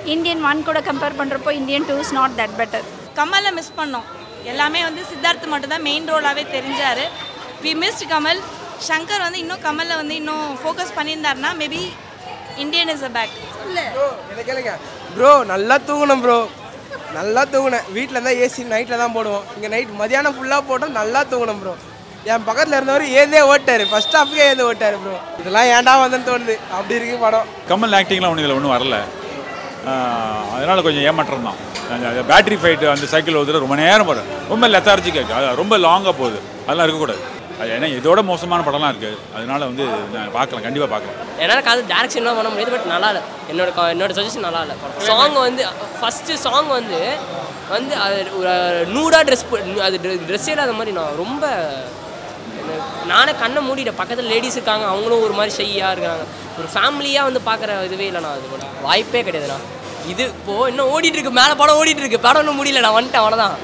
Indian one கூட compare பண்ணுறப்போ Indian two is not that better கமலை மிஸ் பண்ணோம் எல்லாமே வந்து சித்தார்த் மட்டும் தான் மெயின் ரோலாகவே தெரிஞ்சார் வி மிஸ்ட் கமல் ஷங்கர் வந்து இன்னும் கமலில் வந்து இன்னும் ஃபோக்கஸ் பண்ணியிருந்தாருன்னா maybe Indian is a back bro என்ன கேளுங்க ப்ரோ நல்லா தூங்கணும் ப்ரோ நல்லா தூங்கினேன் வீட்டில் இருந்தால் ஏசி நைட்டில் தான் போடுவோம் இங்கே நைட் மதியானம் ஃபுல்லாக போட்டோம் நல்லா தூங்கணும் ப்ரோ என் பக்கத்தில் இருந்தவர் ஏந்தே ஓட்டாரு ஃபர்ஸ்ட் ஹாஃப்க்கே ஏந்து ஓட்டாரு ப்ரோ இதெல்லாம் ஏன்டா வந்தேன்னு தோணுது அப்படி இருக்கு படம் கமல் ஆக்டிங்லாம் ஒன்றும் இதில் ஒன்றும் வரல அதனால் கொஞ்சம் ஏமாற்றம் தான் அந்த பேட்டரி ஃபைட்டு அந்த சைக்கிள் ஓதுறது ரொம்ப நேரம் வரும் ரொம்ப லெத்தார்ஜிக்காக அது ரொம்ப லாங்காக போகுது அதெல்லாம் இருக்கக்கூடாது அது ஏன்னா இதோட மோசமான படம்லாம் இருக்குது அதனால வந்து நான் பார்க்கலாம் கண்டிப்பாக பார்க்கலாம் என்னால் அது டேரக்ஷன்லாம் பண்ண முடியாது பட் நல்லா இல்லை என்னோட க- என்னோட சஜஷன் நல்லா இல்லை சாங் வந்து ஃபஸ்ட்டு சாங் வந்து வந்து அது ஒரு நூடாக ட்ரெஸ் அது ட்ரெஸ்ஸே இல்லாத மாதிரி நான் ரொம்ப எனக்கு- நானே கண்ணை மூடிட்டேன் பக்கத்தில் லேடிஸ் இருக்காங்க அவங்களும் ஒரு மாதிரி ஷையாக இருக்காங்க ஒரு ஃபேமிலியாக வந்து பார்க்குற இதுவே இல்லை நான் அது கூட வாய்ப்பே கிடையாதுண்ணா இது இப்போது இன்னும் ஓடிட்டு இருக்கு மேலே படம் ஓடிட்டு இருக்கு படம் இன்னும் முடியல நான் வந்துட்டேன் அவ்வளோதான்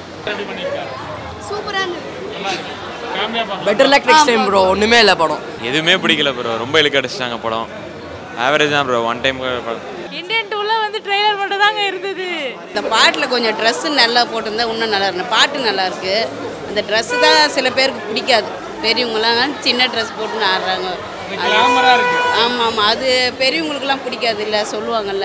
better luck next time bro ஒன்றுமே இல்லை படம் எதுவுமே பிடிக்கல ப்ரோ ரொம்ப இழுக்க அடிச்சிட்டாங்க படம் ஆவரேஜ் தான் ப்ரோ ஒன் டைம் இந்தியன் டூவில் வந்து ட்ரெய்லர் மட்டும் தாங்க இருந்தது இந்த பாட்டில் கொஞ்சம் ட்ரெஸ்ஸு நல்லா போட்டிருந்தா இன்னும் நல்லா இருக்கும் பாட்டு நல்லா இருக்கு அந்த ட்ரெஸ்ஸு தான் சில பேருக்கு பிடிக்காது பெரியவங்களாம் சின்ன ட்ரெஸ் போட்டுன்னு ஆடுறாங்க ஆமாம் ஆமாம் அது பெரியவங்களுக்குலாம் பிடிக்காது இல்லை சொல்லுவாங்கல்ல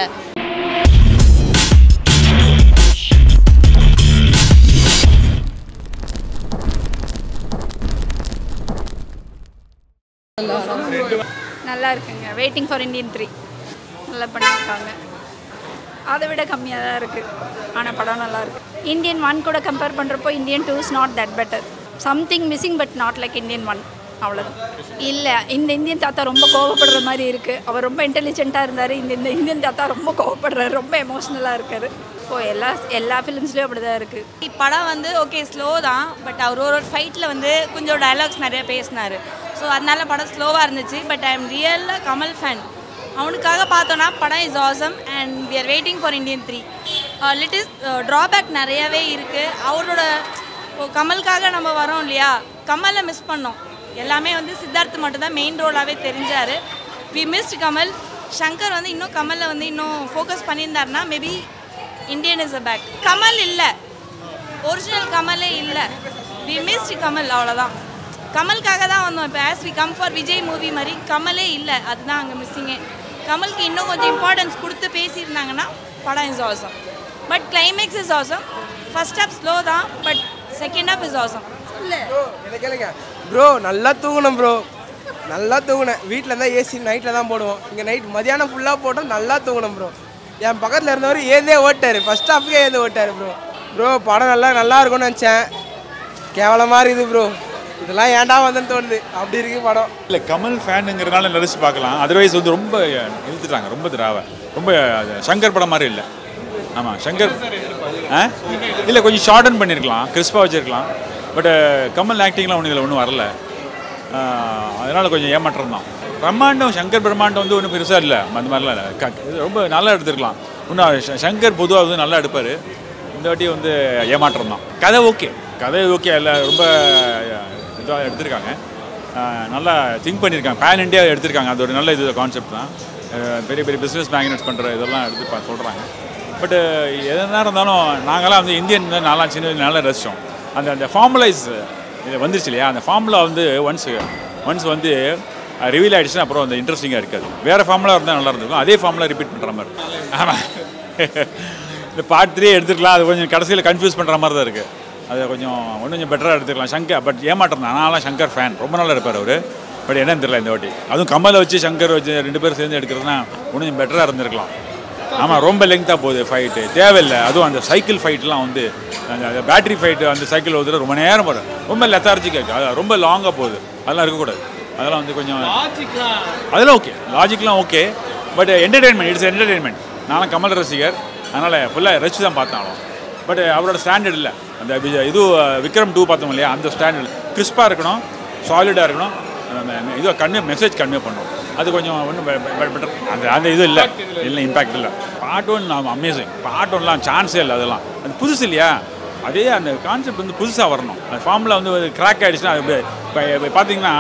நல்லா இருக்குங்க வெயிட்டிங் ஃபார் இந்தியன் த்ரீ நல்லா பண்ணியிருக்காங்க அதை விட கம்மியாக தான் இருக்குது ஆனால் படம் நல்லா இருக்கு இந்தியன் ஒன் கூட கம்பேர் பண்ணுறப்போ Indian two is not that better something missing but not like Indian one அவ்வளோதான் இல்லை இந்த இந்தியன் தாத்தா ரொம்ப கோவப்படுற மாதிரி இருக்குது அவர் ரொம்ப இன்டெலிஜென்ட்டாக இருந்தார் இந்த இந்த இந்தியன் தாத்தா ரொம்ப கோவப்படுறாரு ரொம்ப எமோஷ்னலாக இருக்காரு ஓ எல்லா எல்லா ஃபிலிம்ஸ்லேயும் அப்படி தான் இருக்குது படம் வந்து ஓகே ஸ்லோ தான் பட் அவர் ஒரு ஒரு ஃபைட்டில் வந்து கொஞ்சம் டயலாக்ஸ் நிறைய பேசினார் ஸோ அதனால படம் ஸ்லோவாக இருந்துச்சு பட் ஐ எம் ரியலாக கமல் ஃபேன் அவனுக்காக பார்த்தோன்னா படம் is awesome and we are waiting for Indian three lit is drawback நிறையவே இருக்குது அவரோட இப்போ கமலுக்காக நம்ம வரோம் இல்லையா கமலை மிஸ் பண்ணோம் எல்லாமே வந்து சித்தார்த் மட்டும் தான் மெயின் ரோலாகவே தெரிஞ்சார் வி மிஸ்ட் கமல் ஷங்கர் வந்து இன்னும் கமலில் வந்து இன்னும் ஃபோக்கஸ் பண்ணியிருந்தாருன்னா maybe Indian is a back Kamal இல்லை ஒரிஜினல் கமலே இல்லை வி மிஸ்ட் கமல் அவ்வளோதான் கமலுக்காக தான் வந்தோம் இப்போ as we come for Vijay movie மாதிரி கமலே இல்லை அதுதான் அங்கே மிஸ்ஸிங்கே கமலுக்கு இன்னும் கொஞ்சம் இம்பார்ட்டன்ஸ் கொடுத்து பேசியிருந்தாங்கன்னா படம் is awesome but climax is awesome first half slow தான் but second half is awesome bro என்ன கேளுங்க ப்ரோ நல்லா தூங்கணும் ப்ரோ நல்லா தூங்கினேன் வீட்டில் இருந்தால் ஏசி நைட்டில் தான் போடுவோம் இங்கே நைட் மதியானம் ஃபுல்லாக போட்டோம் நல்லா தூங்கணும் ப்ரோ என் பக்கத்தில் இருந்தவர் ஏந்தே ஓட்டாரு ஃபர்ஸ்ட் ஹாஃப்க்கே ஏந்து ஓட்டாரு ப்ரோ ப்ரோ படம் நல்லா நல்லா இருக்கும்னு நினச்சேன் கேவலமாக இருக்குது ப்ரோ இதெல்லாம் ஏன்டா வந்தேன்னு தோணுது அப்படி இருக்கு படம் இல்லை கமல் ஃபேனுங்கிறனால நினச்சி பார்க்கலாம் அதர்வைஸ் வந்து ரொம்ப இழுத்துட்டாங்க ரொம்ப திராவ ரொம்ப அது சங்கர் படம் மாதிரி இல்லை ஆமாம் சங்கர் ஆ இல்லை கொஞ்சம் ஷார்டன் பண்ணியிருக்கலாம் கிறிஸ்பாக வச்சுருக்கலாம் பட் கமல் ஆக்டிங்லாம் ஒன்றும் இதில் ஒன்றும் வரல அதனால் கொஞ்சம் ஏமாற்றம் தான் பிரம்மாண்டம் சங்கர் பிரம்மாண்டம் வந்து ஒன்றும் பெருசாக இல்லை அந்த மாதிரிலாம் இல்லை க- இது ரொம்ப நல்லா எடுத்துருக்கலாம் இன்னும் ச- சங்கர் பொதுவாக வந்து நல்லா எடுப்பார் இந்த வாட்டி வந்து ஏமாற்றம் தான் கதை ஓகே கதை ஓகே இல்லை ரொம்ப இதாக எடுத்திருக்காங்க ஆஹ் நல்லா திங்க் பண்ணியிருக்காங்க பேன் இண்டியா எடுத்திருக்காங்க அது ஒரு நல்ல இது கான்செப்ட் தான் ஆஹ் பெரிய பெரிய பிஸ்னஸ் மேக்னெட்ஸ் பண்ணுற இதெல்லாம் எடுத்து பா சொல்கிறாங்க பட்டு எதனா இருந்தாலும் நாங்களாம் வந்து இந்தியன் தான் நான்லாம் சின்ன வயசுல நல்லா ரசித்தோம் அந்த அந்த ஃபார்முலைஸ் இது வந்துருச்சு இல்லையா அந்த ஃபார்முலா வந்து ஒன்ஸ் ஒன்ஸ் வந்து ரிவீல் ஆகிடுச்சுன்னா அப்புறம் அந்த இன்ட்ரெஸ்டிங்காக இருக்காது வேறு ஃபார்முலா இருந்தால் நல்லா இருந்திருக்கும் அதே ஃபார்முலா ரிப்பீட் பண்ணுற மாதிரி ஆமாம் இந்த பார்ட் த்ரீ எடுத்துக்கலாம் அது கொஞ்சம் கடைசியில் கன்ஃபியூஸ் பண்ணுற மாதிரி தான் இருக்குது அது கொஞ்சம் இன்னும் கொஞ்சம் பெட்டராக எடுத்துக்கலாம் சங்கர் பட் ஏமாற்றம் தான் நான்லாம் சங்கர் ஃபேன் ரொம்ப நல்லா இருப்பார் அவர் பட் என்னன்னு தெரியல இந்த வாட்டி அதுவும் கமலை வச்சு சங்கர் வச்சு ரெண்டு பேரும் சேர்ந்து எடுக்கிறதுனா இன்னும் கொஞ்சம் பெட்டராக இருந்திருக்கலாம் ஆமாம் ரொம்ப லெங்க்த்தாக போகுது ஃபைட்டு தேவையில்லை அதுவும் அந்த சைக்கிள் ஃபைட்லாம் வந்து அந்த பேட்டரி ஃபைட்டு அந்த சைக்கிள் ஓதுறது ரொம்ப நேரம் வரும் ரொம்ப லெத்தார்ஜிக்காக அது ரொம்ப லாங்காக போகுது அதெல்லாம் இருக்கக்கூடாது அதெல்லாம் வந்து கொஞ்சம் அதெல்லாம் ஓகே லாஜிக்லாம் okay but entertainment it's entertainment நானும் கமல் ரசிகர் அதனால் ஃபுல்லாக ரசிச்சு தான் பார்த்தாலும் பட் அவரோட ஸ்டாண்டர்ட் இல்லை அந்த விஜய் இது விக்ரம் டூ பார்த்தோம் இல்லையா அந்த ஸ்டாண்டர்ட் கிறிஸ்பாக இருக்கணும் சாலிடாக இருக்கணும் அந்த இது கன்வே மெசேஜ் கன்வே பண்ணும் அது கொஞ்சம் ஒன்றும் பெட்டர் அந்த அந்த இது இல்லை இல்லை இம்பேக்ட் இல்லை பார்ட் ஒன் அமேசிங் பார்ட் ஒன்லாம் சான்ஸே இல்லை அதெல்லாம் அது புதுசு இல்லையா அதே அந்த கான்செப்ட் வந்து புதுசாக வரணும் அந்த ஃபார்மில் வந்து கிராக் ஆகிடுச்சுன்னா அது இப்போ பார்த்தீங்கன்னா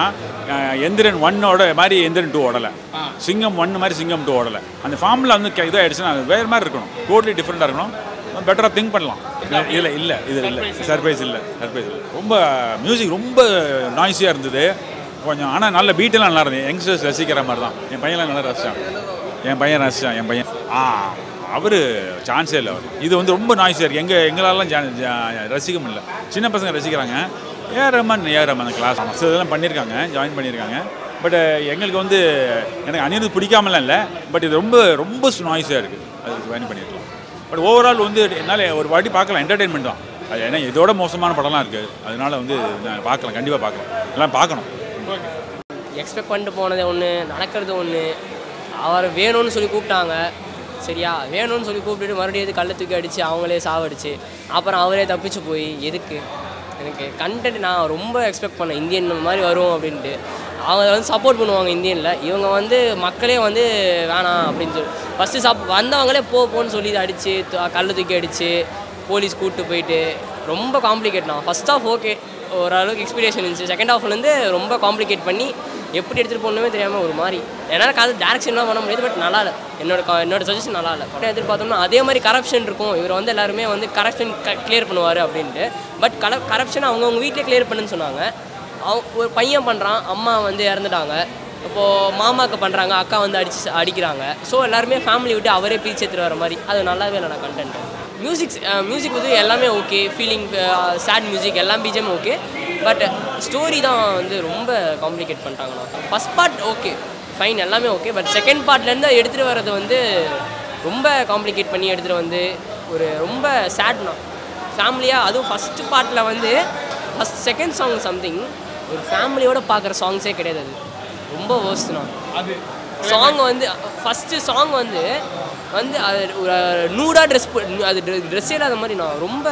அஹ், எந்திரன் ஒன்னோட மாதிரி எந்திரன் டூ ஓடலை சிங்கம் ஒன்று மாதிரி சிங்கம் டூ ஓடலை அந்த ஃபார்மில் வந்து க- இதாகிடுச்சுன்னா அது வேறு மாதிரி இருக்கணும் டோட்டலி டிஃப்ரெண்ட்டாக இருக்கணும் பெட்டராக திங்க் பண்ணலாம் இல்லை இல்லை இது இல்லை சர்ப்ரைஸ் இல்லை சர்ப்ரைஸ் இல்லை ரொம்ப மியூசிக் ரொம்ப நாய்ஸியாக இருந்தது கொஞ்சம் ஆனால் நல்ல பீட்டெல்லாம் நல்லா இருந்தது யங்ஸ்டர்ஸ் ரசிக்கிற மாதிரி தான் என் பையன்லாம் நல்லா ரசித்தான் என் பையன் ரசித்தான் என் பையன் ஆ அவர் சான்ஸே இல்லை அவர் இது வந்து ரொம்ப நாய்ஸியாக இருக்குது எங்கள் எங்களாலாம் ஜா- ஜா- ரசிக்க முடியல சின்ன பசங்க ரசிக்கிறாங்க A R Rahman A R Rahman class மற்ற இதெல்லாம் பண்ணியிருக்காங்க ஜாயின் பண்ணியிருக்காங்க பட் எங்களுக்கு வந்து எனக்கு அனிருத் பிடிக்காமலாம் இல்லை பட் இது ரொம்ப ரொம்ப நாய்ஸாக இருக்குது அது ஜாயின் பண்ணியிருக்கலாம் பட் ஓவரால் வந்து என்னால் ஒரு வாட்டி பார்க்கலாம் என்டர்டெயின்மெண்ட் தான் அது ஏன்னா இதோட மோசமான படம்லாம் இருக்குது அதனால வந்து நான் பார்க்கலாம் கண்டிப்பாக பார்க்கலாம் எல்லாம் பார்க்கணும் எக்ஸ்பெக்ட் பண்ணிட்டு போனது ஒன்று நடக்கிறது ஒன்று அவர் வேணும்னு சொல்லி கூப்பிட்டாங்க சரியா வேணும்னு சொல்லி கூப்பிட்டுட்டு மறுபடியும் எது கல்லை தூக்கி அடித்து அவங்களே சாவடிச்சு அப்புறம் அவரே தப்பிச்சு போய் எதுக்கு எனக்கு கண்டென்ட் நான் ரொம்ப எக்ஸ்பெக்ட் பண்ணேன் இந்தியன் மாதிரி வரும் அப்படின்ட்டு அவங்க வந்து சப்போர்ட் பண்ணுவாங்க இந்தியனில் இவங்க வந்து மக்களே வந்து வேணாம் அப்படின்னு சொல்லி ஃபஸ்ட்டு சப் வந்தவங்களே போ போன்னு சொல்லி அடித்து கல்லை தூக்கி அடித்து போலீஸ் கூப்பிட்டு போயிட்டு ரொம்ப காம்ப்ளிகேட் நான் ஃபஸ்ட் ஆஃப் ஓகே ஓரளவுக்கு எக்ஸ்பீரியன்ஸ் இருந்துச்சு செகண்ட் ஹாஃப்லேருந்து ரொம்ப காம்ப்ளிகேட் பண்ணி எப்படி எடுத்துகிட்டு போகணுமே தெரியாமல் ஒரு மாதிரி என்னால் கதை டேரக்ஷன்லாம் பண்ண முடியாது பட் நல்லா இல்லை என்னோட க- என்னோட சஜஷன் நல்லா இல்லை படம் எதிர்பார்த்தோம்னா அதே மாதிரி கரப்ஷன் இருக்கும் இவர் வந்து எல்லாருமே வந்து கரப்ஷன் கிளியர் பண்ணுவார் அப்படின்ட்டு பட் கல கரப்ஷன் அவங்கவுங்க வீட்டிலே கிளியர் பண்ணுன்னு சொன்னாங்க அவ ஒரு பையன் பண்ணுறான் அம்மா வந்து இறந்துட்டாங்க இப்போது மாமாவுக்கு பண்ணுறாங்க அக்கா வந்து அடிச்சு அடிக்கிறாங்க ஸோ எல்லாருமே ஃபேமிலி விட்டு அவரே பிரிச்சு எடுத்துகிட்டு வர மாதிரி அது நல்லாவே இல்லை நான் கண்டென்ட் மியூசிக்ஸ் மியூசிக் வந்து எல்லாமே ஓகே ஃபீலிங் சேட் மியூசிக் எல்லாம் பிஜிஎம் ஓகே பட் ஸ்டோரி தான் வந்து ரொம்ப காம்ப்ளிகேட் பண்ணிட்டாங்கண்ணா ஃபஸ்ட் பார்ட் ஓகே ஃபைன் எல்லாமே ஓகே பட் செகண்ட் பார்ட்லேருந்து எடுத்துகிட்டு வர்றது வந்து ரொம்ப காம்ப்ளிகேட் பண்ணி எடுத்துகிட்டு வந்து ஒரு ரொம்ப சேட்னா ஃபேமிலியாக அதுவும் ஃபஸ்ட்டு பார்ட்டில் வந்து ஃபஸ்ட் செகண்ட் சாங் சம்திங் ஒரு ஃபேமிலியோட பார்க்குற சாங்ஸே கிடையாது அது ரொம்ப வேர்ஸ்ட்னா அது சாங் வந்து ஃபஸ்ட்டு சாங் வந்து வந்து அது ஒரு நூடாக ட்ரெஸ் அது ட்ரெஸ்ஸே இல்லாத மாதிரி நான் ரொம்ப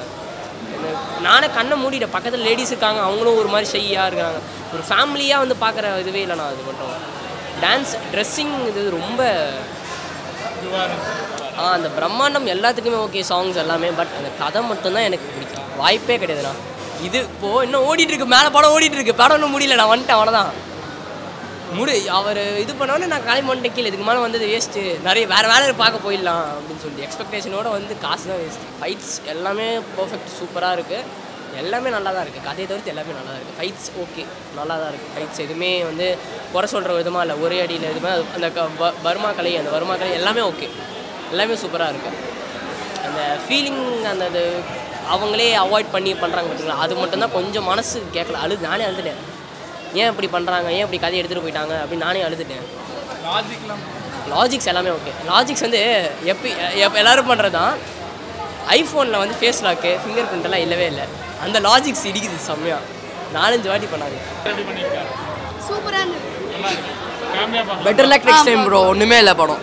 எனக்கு- நானே கண்ணை மூடிட்டேன் பக்கத்தில் லேடிஸ் இருக்காங்க அவங்களும் ஒரு மாதிரி ஷையாக இருக்காங்க ஒரு ஃபேமிலியாக வந்து பார்க்குற இதுவே இல்லை நான் அது மட்டும் டான்ஸ் ட்ரெஸ்ஸிங் இது ரொம்ப ஆ அந்த பிரம்மாண்டம் எல்லாத்துக்குமே ஓகே சாங்ஸ் எல்லாமே பட் அந்த கதை மட்டும்தான் எனக்கு பிடிக்கும் வாய்ப்பே கிடையாதுண்ணா இது இப்போது இன்னும் ஓடிட்டு இருக்கு மேலே படம் ஓடிட்டு இருக்கு படம் இன்னும் முடியல நான் வந்துட்டேன் அவ்வளோதான் முடி அவர் இது பண்ணோன்னே நான் கிளம்பி வந்துட்டேன் கீழே இதுக்கு மேலே வந்தது வேஸ்ட்டு நிறைய வேறு வேலை பார்க்க போயிடலாம் அப்படின்னு சொல்லிட்டு எக்ஸ்பெக்டேஷனோட வந்து காசு தான் வேஸ்ட்டு ஃபைட்ஸ் எல்லாமே பர்ஃபெக்ட் சூப்பராக இருக்குது எல்லாமே நல்லா தான் இருக்குது கதையை தவிர்த்து எல்லாமே நல்லா தான் இருக்குது ஃபைட்ஸ் ஓகே நல்லா தான் இருக்குது ஃபைட்ஸ் எதுவுமே வந்து குறை சொல்கிற விதமாக இல்லை ஒரே அடியில் எதுவுமே அது- அந்த க- ப- பர்மா கலை அந்த பர்மா கலை எல்லாமே ஓகே எல்லாமே சூப்பராக இருக்குது அந்த ஃபீலிங் அந்த இது அவங்களே அவாய்ட் பண்ணி பண்ணுறாங்க பார்த்தீங்களா அது மட்டும்தான் கொஞ்சம் மனசு கேட்கல அழுது நானே அழுதுட்டேன் ஏன் இப்படி பண்ணுறாங்க ஏன் இப்படி கதையை எடுத்துகிட்டு போயிட்டாங்க அப்படின்னு நானே அழுதுட்டேன் லாஜிக்லாம் லாஜிக்ஸ் எல்லாமே ஓகே லாஜிக்ஸ் வந்து எப்போ எப்போ எல்லோரும் பண்ணுறது தான் ஐஃபோனில் வந்து ஃபேஸ் லாக்கு ஃபிங்கர் பிரிண்ட் எல்லாம் இல்லவே இல்லை அந்த லாஜிக்ஸ் இடிக்குது செம்மையாக நாலஞ்சு வாட்டி பண்ணாங்க ரெடி பண்ணியிருக்காரு சூப்பராக நல்லா இருக்கு ஃபேமிலியாக பார்க்கலாம் better luck next time bro ஒன்றுமே இல்லை படம்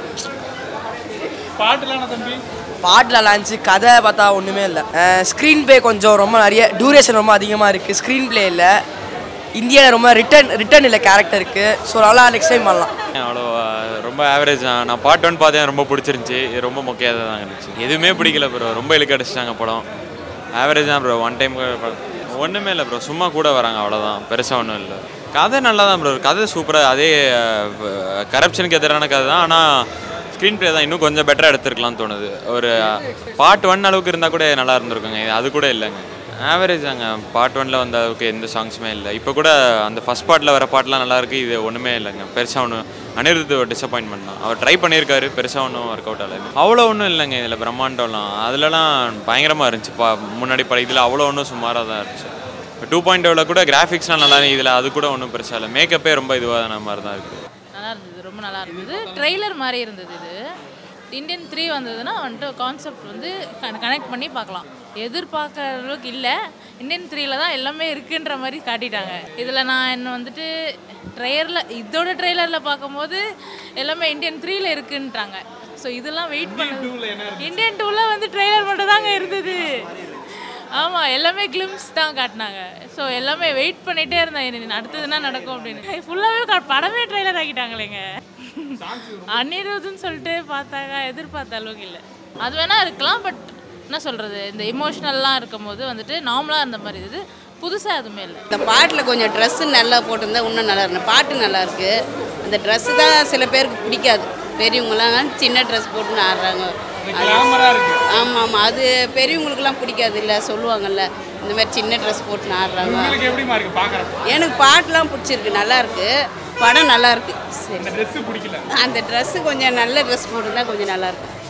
பாட்டுலான தம்பி பாட்டில் லான்ச்சு கதை பார்த்தா ஒன்றுமே இல்லை ஸ்க்ரீன் ப்ளே கொஞ்சம் ரொம்ப நிறைய டியூரேஷன் ரொம்ப அதிகமாக இருக்குது ஸ்க்ரீன் ப்ளே இல்லை இந்தியாவில் ரொம்ப ரிட்டன் ரிட்டன் இல்லை கேரக்டருக்கு ஸோ நல்லா நெக்ஸ்ட் டைம் பண்ணலாம் அவ்வளோ ரொம்ப ஆவரேஜ் தான் நான் பார்ட் ஒன் பார்த்தேன் ரொம்ப பிடிச்சிருந்துச்சி இது ரொம்ப முக்கியமாக தான் இருந்துச்சு எதுவுமே பிடிக்கல ப்ரோ ரொம்ப இழுக்க அடிச்சிட்டாங்க படம் ஆவரேஜ் தான் ப்ரோ ஒன் டைம் ஒன்றுமே இல்லை ப்ரோ சும்மா கூட வராங்க அவ்வளோதான் பெருசாக ஒன்றும் இல்லை கதை நல்லா தான் ப்ரோ கதை சூப்பராக அதே கரப்ஷனுக்கு எதிரான கதை தான் ஆனால் ஸ்க்ரீன் ப்ளே தான் இன்னும் கொஞ்சம் பெட்டராக எடுத்துருக்கலாம்னு தோணுது ஒரு பார்ட் ஒன் அளவுக்கு இருந்தால் கூட நல்லா இருந்திருக்குங்க இது அது கூட இல்லைங்க ஆவரேஜ் தாங்க பார்ட் ஒன்ல வந்த அளவுக்கு எந்த சாங்ஸுமே இல்லை இப்போ கூட அந்த ஃபர்ஸ்ட் பார்ட்டில் வர பாட்டுலாம் நல்லா இருக்கு இது ஒன்றுமே இல்லைங்க பெருசாக ஒன்றும் அனிருத் டிசப்பாயின்மெண்ட் தான் அவர் ட்ரை பண்ணியிருக்காரு பெருசாக ஒன்றும் ஒர்க் அவுட் ஆகலை அவ்வளோ ஒன்றும் இல்லைங்க இதில் பிரம்மாண்டம்லாம் அதுலலாம் பயங்கரமாக இருந்துச்சு பா முன்னாடி படம் இதில் அவ்வளோ ஒன்றும் சுமாராக தான் இருந்துச்சு டூ பாயிண்ட் கூட கிராஃபிக்ஸ்லாம் நல்லா இதில் அது கூட ஒன்றும் பெருசாக இல்லை மேக்கப்பே ரொம்ப இதுவான மாதிரி தான் இருக்குது நல்லா இருந்தது ரொம்ப நல்லா இருந்தது ட்ரெய்லர் மாதிரி இருந்தது இது இந்தியன் த்ரீ வந்ததுன்னா வந்துட்டு கான்செப்ட் வந்து கனெக்ட் பண்ணி பார்க்கலாம் எதிர்பார்க்குற அளவுக்கு இல்லை இந்தியன் த்ரீல தான் எல்லாமே இருக்குன்ற மாதிரி காட்டிட்டாங்க இதில் நான் என்ன வந்துட்டு ட்ரெயரில் இதோட ட்ரெய்லரில் பார்க்கும்போது எல்லாமே இந்தியன் த்ரீல இருக்குன்றாங்க ஸோ இதெல்லாம் வெயிட் பண்ணது இந்தியன் டூவில் வந்து ட்ரெய்லர் மட்டும் தாங்க இருந்தது ஆமாம் எல்லாமே கிளிம்ஸ் தான் காட்டினாங்க ஸோ எல்லாமே வெயிட் பண்ணிகிட்டே இருந்தேன் இனி அடுத்தது என்ன நடக்கும் அப்படின்னு ஃபுல்லாகவே படமே ட்ரெய்லர் ஆக்கிட்டாங்களேங்க அனிருதுன்னு சொல்லிட்டு பார்த்தாங்க எதிர்பார்த்த அளவுக்கு இல்லை அது வேணால் இருக்கலாம் பட் என்ன சொல்கிறது இந்த இமோஷ்னல்லாம் இருக்கும்போது வந்துட்டு நார்மலாக இருந்த மாதிரி இது புதுசாக எதுவுமே இல்லை இந்த பாட்டில் கொஞ்சம் ட்ரெஸ்ஸு நல்லா போட்டிருந்தா இன்னும் நல்லா இருக்கும் பாட்டு நல்லா இருக்கு அந்த ட்ரெஸ்ஸு தான் சில பேருக்கு பிடிக்காது பெரியவங்களாம் சின்ன ட்ரெஸ் போட்டுன்னு ஆடுறாங்க கிளாமரா இருக்கு ஆமாம் ஆமாம் அது பெரியவங்களுக்குலாம் பிடிக்காது இல்லை சொல்லுவாங்கல்ல இந்த மாதிரி சின்ன ட்ரெஸ் போட்டுன்னு ஆடுறாங்க உங்களுக்கு எப்படிமா இருக்கு பாக்குறப்ப எனக்கு பாட்டுலாம் பிடிச்சிருக்கு நல்லா இருக்கு படம் நல்லா இருக்கு சரி இந்த ட்ரெஸ் பிடிக்கல அந்த ட்ரெஸ்ஸு கொஞ்சம் நல்ல ட்ரெஸ் போட்டிருந்தா கொஞ்சம் நல்லா இருக்கும்